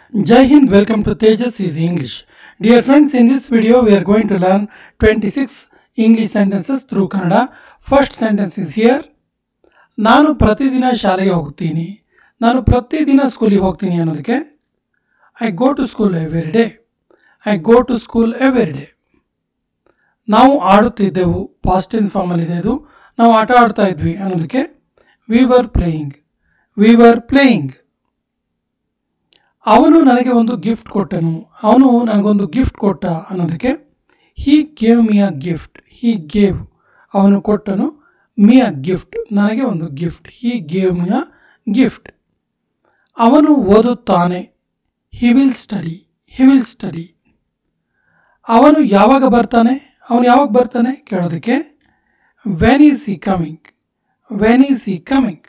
Jai Hind, welcome to Tejas Easy English. Dear friends, in this video we are going to learn 26 English sentences through Kannada. First sentence is here. ನಾನು ಪ್ರತಿದಿನ ಶಾಲೆಗೆ ಹೋಗ್ತೀನಿ ನಾನು ಪ್ರತಿದಿನ ಸ್ಕೂಲಿಗೆ ಹೋಗ್ತೀನಿ ಅನ್ನೋದಕ್ಕೆ I go to school every day I go to school every day ನಾವು ಆಡುತ್ತಿದ್ದೆವು ಪಾಸ್ಟಿನ್ ಫಾರ್ಮಲ್ ಇದೆ ಇದು ನಾವು ಆಟ ಆಡ್ತಾ ಇದ್ವಿ ಅನ್ನೋದಕ್ಕೆ we were playing we were playing ಅವನು ನನಗೆ ಒಂದು ಗಿಫ್ಟ್ ಕೊಟ್ಟನು ಅವನು ನನಗೊಂದು ಗಿಫ್ಟ್ ಕೊಟ್ಟ ಅನ್ನೋದಕ್ಕೆ he gave me a gift he gave ಅವನು ಕೊಟ್ಟನು ಮಿ ಅ ಗಿಫ್ಟ್ ನನಗೆ ಒಂದು gift he gave me a gift ಅವನು ಓದುತ್ತಾನೆ he will study he will study ಅವನು ಯಾವಾಗ ಬರ್ತಾನೆ ಅವನು ಯಾವಾಗ ಬರ್ತಾನೆ ಕೇಳೋದಕ್ಕೆ when is he coming when is he coming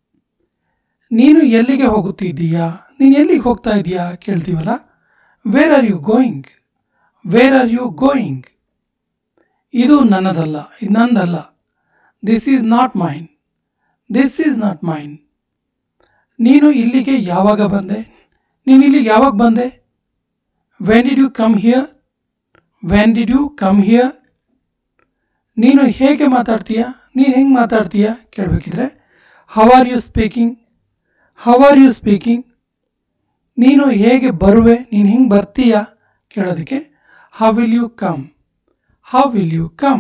ನೀನು ಎಲ್ಲಿಗೆ ಹೋಗುತ್ತಿದ್ದೀಯಾ ನೀನು ಎಲ್ಲಿಗೆ ಹೋಗ್ತಾ ಇದೀಯಾ ಕೇಳ್ತೀವಲ್ಲ where are you going where are you going ಇದು ನನ್ನದಲ್ಲ ಇದು ನಂದಲ್ಲ this is not main this is not mine ನೀನು ಇಲ್ಲಿಗೆ ಯಾವಾಗ ಬಂದೆ ನೀನು ಇಲ್ಲಿಗೆ ಯಾವಾಗ ಬಂದೆ when did you come here when did you come here ನೀನು ಹೇಗೆ ಮಾತಾಡ್ತೀಯಾ ನೀನು ಹೆಂಗೆ ಮಾತಾಡ್ತೀಯಾ ಕೇಳಬೇಕಿದ್ರೆ how are you speaking how are you speaking ನೀನು ಹೇಗೆ ಬರುವೆ ನೀನು ಹಿಂಗೆ ಬರ್ತೀಯಾ ಕೇಳೋದಕ್ಕೆ how will you come how will you come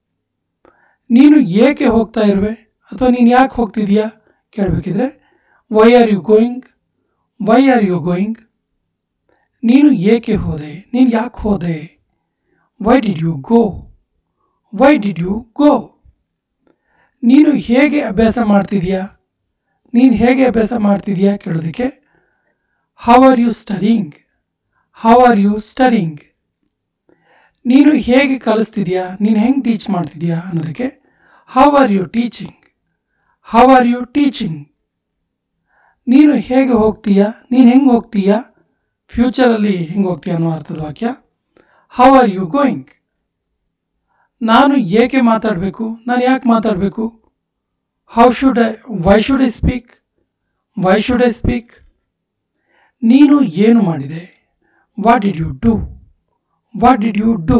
ನೀನು ಏಕೆ ಹೋಗ್ತಾ ಇರುವೆ ಅಥವಾ ನೀನು ಯಾಕೆ ಹೋಗ್ತಿದೀಯಾ ಕೇಳಬೇಕಿದ್ರೆ why are you going why are you going ನೀನು ಏಕೆ ಹೋದೆ ನೀನು ಯಾಕೆ ಹೋದೆ why did you go why did you go ನೀನು ಹೇಗೆ ಅಭ್ಯಾಸ ಮಾಡ್ತಿದೀಯಾ ನೀನು ಹೇಗೆ ಅಭ್ಯಾಸ ಮಾಡ್ತಿದೀಯಾ ಕೇಳೋದಕ್ಕೆ how are you studying how are you studying ನೀನು ಹೇಗೆ ಕಲಿಸ್ತಿದ್ಯಾ ನೀನು ಹೆಂಗೆ ಟೀಚ್ ಮಾಡ್ತಿದ್ಯಾ ಅನ್ನೋದಕ್ಕೆ how are you teaching how are you teaching ನೀನು ಹೇಗೆ ಹೋಗ್ತೀಯಾ ನೀನು ಹೆಂಗೆ ಹೋಗ್ತೀಯಾ ಫ್ಯೂಚರಲ್ಲಿ ಹೆಂಗೆ ಹೋಗ್ತೀಯಾ ಅನ್ನೋ ಅರ್ಥದ ವಾಕ್ಯ ಹೌ ಆರ್ ಯು ಗೋಯಿಂಗ್ ನಾನು ಏಕೆ ಮಾತಾಡಬೇಕು ನಾನು ಯಾಕೆ ಮಾತಾಡಬೇಕು how should I why should I speak why should I speak ನೀನು ಏನು ಮಾಡಿದೆ what did you do what did you do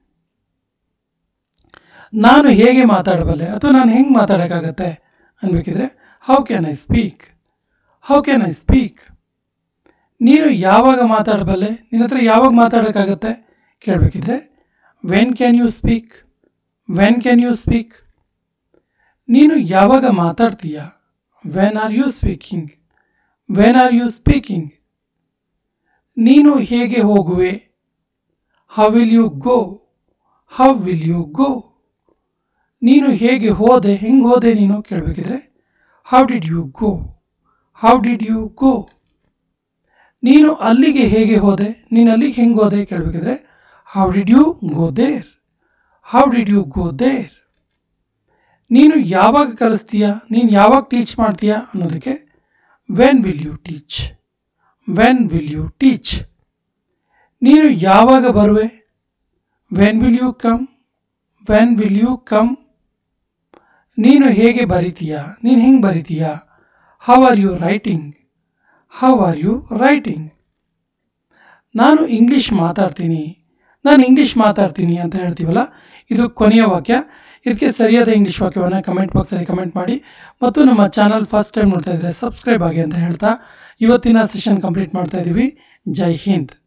ನಾನು ಹೇಗೆ ಮಾತಾಡಬಲ್ಲೆ ಅಥವಾ ನಾನು ಹೆಂಗೆ ಮಾತಾಡೋಕ್ಕಾಗತ್ತೆ ಅನ್ಬೇಕಿದ್ರೆ how can I speak how can I speak ನೀನು ಯಾವಾಗ ಮಾತಾಡಬಲ್ಲೆ ನಿನ್ನ ಹತ್ರ ಯಾವಾಗ ಮಾತಾಡೋಕ್ಕಾಗತ್ತೆ ಕೇಳಬೇಕಿದ್ರೆ when can you speak when can you speak ನೀನು ಯಾವಾಗ ಮಾತಾಡ್ತೀಯಾ when are you speaking when are you speaking ನೀನು ಹೇಗೆ ಹೋಗುವೆ how will you go how will you go ನೀನು ಹೇಗೆ ಹೋದೆ ಹೆಂಗೆ ಹೋದೆ ನೀನು ಕೇಳಬೇಕಿದ್ರೆ how did you go how did you go ನೀನು ಅಲ್ಲಿಗೆ ಹೇಗೆ ಹೋದೆ ನೀನು ಅಲ್ಲಿಗೆ ಹೆಂಗೆ ಹೋದೆ ಕೇಳಬೇಕಿದ್ರೆ how did you go there how did you go there ನೀನು ಯಾವಾಗ ಕಲಿಸ್ತೀಯಾ ನೀನು ಯಾವಾಗ ಟೀಚ್ ಮಾಡ್ತೀಯಾ ಅನ್ನೋದಕ್ಕೆ when will you teach when will you teach ನೀನು ಯಾವಾಗ ಬರುವೆ when will you come when will you come ನೀನು ಹೇಗೆ ಬರಿತೀಯಾ ನೀನು ಹೆಂಗೆ ಬರಿತೀಯಾ how are you writing how are you writing ನಾನು ಇಂಗ್ಲೀಷ್ ಮಾತಾಡ್ತೀನಿ ನಾನು ಇಂಗ್ಲೀಷ್ ಮಾತಾಡ್ತೀನಿ ಅಂತ ಹೇಳ್ತೀವಲ್ಲ ಇದು ಕೊನೆಯ ವಾಕ್ಯ ಇದಕ್ಕೆ ಸರಿಯಾದ ಇಂಗ್ಲೀಷ್ ವಾಕ್ಯವನ್ನು ಕಮೆಂಟ್ ಬಾಕ್ಸಲ್ಲಿ ಕಮೆಂಟ್ ಮಾಡಿ ಮತ್ತು ನಮ್ಮ ಚಾನಲ್ ಫಸ್ಟ್ ಟೈಮ್ ನೋಡ್ತಾ ಇದ್ರೆ ಸಬ್ಸ್ಕ್ರೈಬ್ ಆಗಿ ಅಂತ ಹೇಳ್ತಾ ಇವತ್ತಿನ ಸೆಷನ್ ಕಂಪ್ಲೀಟ್ ಮಾಡ್ತಾ ಇದ್ದೀವಿ ಜೈ ಹಿಂದ್